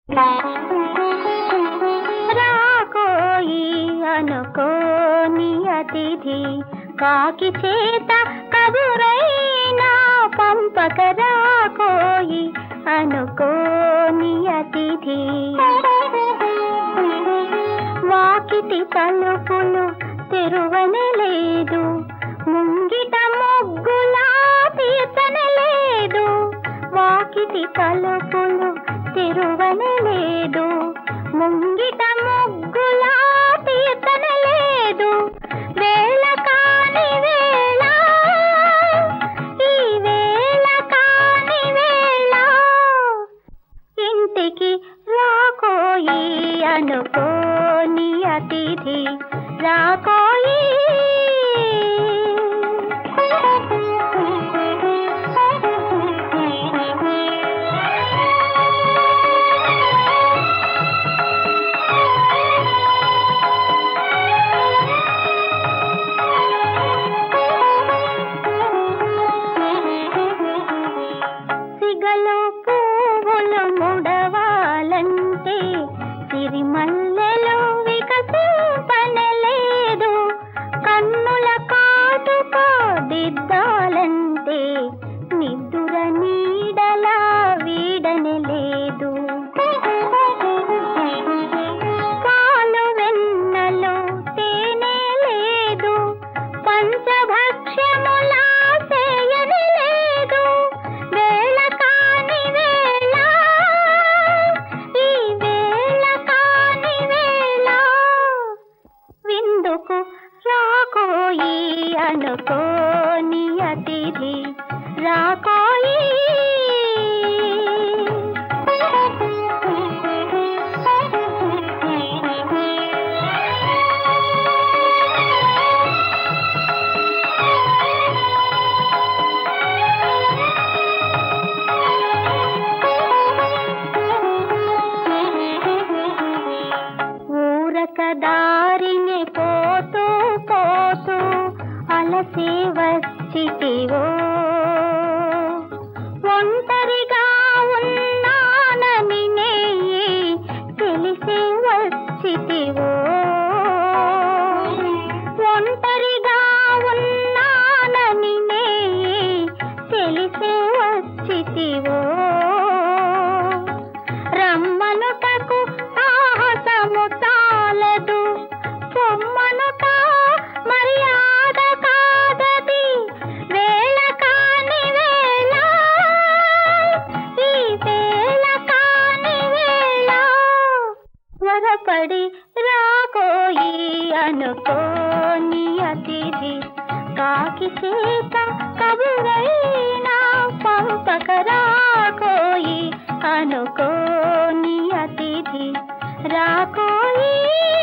రాకోయి అనుకోని అతిథి కాకి చేత కబురైనా పంపక రాకోయి అనుకోని అతిథి వాకిటి తలుపులు తెరువనే లేదు ముంగిట ముగ్గులా తీర్చనే లేదు వాకిటి తలుపులు తెరువనే లేదు ముంగిట ముగ్గులా తీర్చనే లేదు వేళ కాని వేళ ఈ వేళ కాని వేళ ఇంటికి రాకోయి అనుకోని అతిథి రాకోయి సిగలో పువ్వులు ముడవాలంటే సిరిమల్లెలో వికసింపనలేదు కన్నుల కాటుక దిద్దాలంటే నిద్దుర నీడలా వీడని లేదు పాలు వెన్నలో తేనె లేదు పంచభక్ష్యములా చేయని లేదు వేళ కాని వేళ ఈ వేళ కాని వేళ విందుకు రాకోయి అనుకోని అతిథి రాకోయి ఊరక దారిని పోతూ పోతూ అలసి వచ్చితివో ఒంటరిగా ఉన్నానని నెయ్యి తెలిసి వచ్చితివో ఒంటరిగా ఉన్నానని నెయ్యి తెలిసి వచ్చితివో రమ్మనుటకు సాహసము చాలదు పొమ్మనుట మర్యాద కాదది వేళ కాని వేళ ఈ వేళ కాని వేళ త్వరపడి రాకోయి అనుకోని అతిథి కాకి చేత కబురైనా పంపక రాకోయి అనుకోని అతిథి రాకోయి